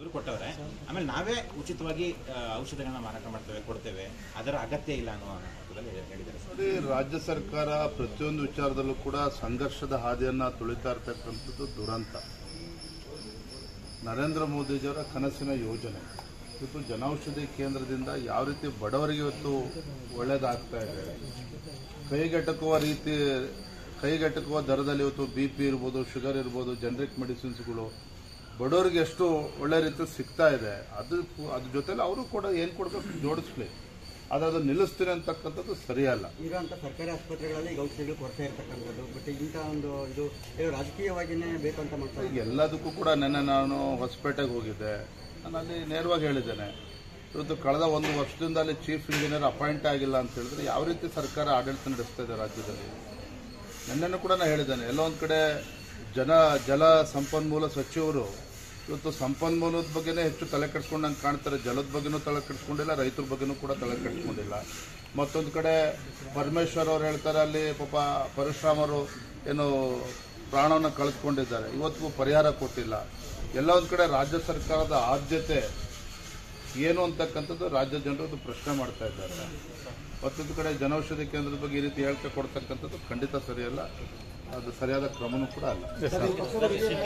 ಔಷಧಿಗಳು ಕೊಟ್ಟವ್ರೆ ಆಮೇಲೆ ನಾವೇ ಉಚಿತವಾಗಿ ಆ, ಔಷಧಿಗಳನ್ನ ಮಾರಾಟ ಮಾಡ್ತೇವೆ ಕೊಡ್ತೇವೆ ಅದರ ಅಗತ್ಯ ಇಲ್ಲ ಅನ್ನೋ ಅರ್ಥದಲ್ಲಿ ಹೇಳಿದ್ದಾರೆ ಸರ್ ನೋಡಿ ರಾಜ್ಯ ಸರ್ಕಾರ ಪ್ರತಿಯೊಂದು ವಿಚಾರದಲ್ಲೂ ಕೂಡ ಸಂಘರ್ಷದ ಹಾದಿಯನ್ನ ತುಳಿತಾ ಇರ್ತಕ್ಕಂಥದ್ದು ದುರಂತ ನರೇಂದ್ರ ಮೋದಿಜಿಯವರ ಕನಸಿನ ಯೋಜನೆ ಇವತ್ತು ಜನೌಷಧಿ ಕೇಂದ್ರದಿಂದ ಯಾವ ರೀತಿ ಬಡವರಿಗೆ ಇವತ್ತು ಒಳ್ಳೇದಾಗ್ತಾ ಇದೆ ಕೈಗೆಟಕುವ ರೀತಿ ಕೈಗೆಟಕುವ ದರದಲ್ಲಿ ಇವತ್ತು ಬಿ ಪಿ ಇರ್ಬೋದು ಶುಗರ್ ಇರ್ಬೋದು ಜನರಿಕ್ ಮೆಡಿಸಿನ್ಸ್ಗಳು ಬಡವರಿಗೆ ಎಷ್ಟು ಒಳ್ಳೆ ರೀತಿ ಸಿಗ್ತಾ ಇದೆ ಅದು ಅದ್ರ ಜೊತೆಲಿ ಅವರು ಕೂಡ ಏನು ಕೊಡಬೇಕು ಜೋಡಿಸ್ಲಿ ಆದರೆ ಅದು ನಿಲ್ಲಿಸ್ತೀನಿ ಅಂತಕ್ಕಂಥದ್ದು ಸರಿಯಲ್ಲ ಇರುವಂಥ ಸರ್ಕಾರಿ ಆಸ್ಪತ್ರೆಗಳಲ್ಲಿ ಈಗ ಔಷಧಿಗಳು ಕೊರತೆ ಇರ್ತಕ್ಕಂಥದ್ದು ಬಟ್ ಇಂಥ ಒಂದು ಇದು ಏನೋ ರಾಜಕೀಯವಾಗಿಯೇ ಬೇಕು ಅಂತ ಮಾಡ್ತಾರೆ ಈಗ ಎಲ್ಲದಕ್ಕೂ ಕೂಡ ನೆನ್ನೆ ನಾನು ಹೊಸಪೇಟೆಗೆ ಹೋಗಿದ್ದೆ ನಾನು ಅಲ್ಲಿ ನೇರವಾಗಿ ಹೇಳಿದ್ದೇನೆ ಇವತ್ತು ಕಳೆದ ಒಂದು ವರ್ಷದಿಂದ ಅಲ್ಲಿ ಚೀಫ್ ಇಂಜಿನಿಯರ್ ಅಪಾಯಿಂಟ್ ಆಗಿಲ್ಲ ಅಂತ ಹೇಳಿದ್ರೆ ಯಾವ ರೀತಿ ಸರ್ಕಾರ ಆಡಳಿತ ನಡೆಸ್ತಾ ಇದೆ ರಾಜ್ಯದಲ್ಲಿ ನಿನ್ನೆನೂ ಕೂಡ ನಾನು ಹೇಳಿದ್ದೇನೆ ಎಲ್ಲೋ ಒಂದು ಕಡೆ ಜನ ಜಲ ಸಂಪನ್ಮೂಲ ಸಚಿವರು ಇವತ್ತು ಸಂಪನ್ಮೂಲದ ಬಗ್ಗೆನೇ ಹೆಚ್ಚು ತಲೆ ಕೆಡಿಸ್ಕೊಂಡಂಗೆ ಕಾಣ್ತಾರೆ ಜಲದ ಬಗ್ಗೆನೂ ತಲೆ ಕೆಡಿಸ್ಕೊಂಡಿಲ್ಲ ರೈತರ ಬಗ್ಗೆನೂ ಕೂಡ ತಲೆ ಕೆಡಿಸ್ಕೊಂಡಿಲ್ಲ ಮತ್ತೊಂದು ಕಡೆ ಪರಮೇಶ್ವರ್ ಅವ್ರು ಹೇಳ್ತಾರೆ ಅಲ್ಲಿ ಪಾಪ ಪರಶುರಾಮರು ಏನು ಪ್ರಾಣವನ್ನು ಕಳೆದುಕೊಂಡಿದ್ದಾರೆ ಇವತ್ತಿಗೂ ಪರಿಹಾರ ಕೊಟ್ಟಿಲ್ಲ ಎಲ್ಲ ಒಂದು ಕಡೆ ರಾಜ್ಯ ಸರ್ಕಾರದ ಆದ್ಯತೆ ಏನು ಅಂತಕ್ಕಂಥದ್ದು ರಾಜ್ಯ ಜನರು ಅದು ಪ್ರಶ್ನೆ ಮಾಡ್ತಾ ಇದ್ದಾರೆ ಮತ್ತೊಂದು ಕಡೆ ಜನೌಷಧಿ ಕೇಂದ್ರದ ಬಗ್ಗೆ ಈ ರೀತಿ ಹೇಳಿಕೆ ಕೊಡ್ತಕ್ಕಂಥದ್ದು ಖಂಡಿತ ಸರಿಯಲ್ಲ ಅದು ಸರಿಯಾದ ಕ್ರಮನೂ ಕೂಡ ಅಲ್ಲ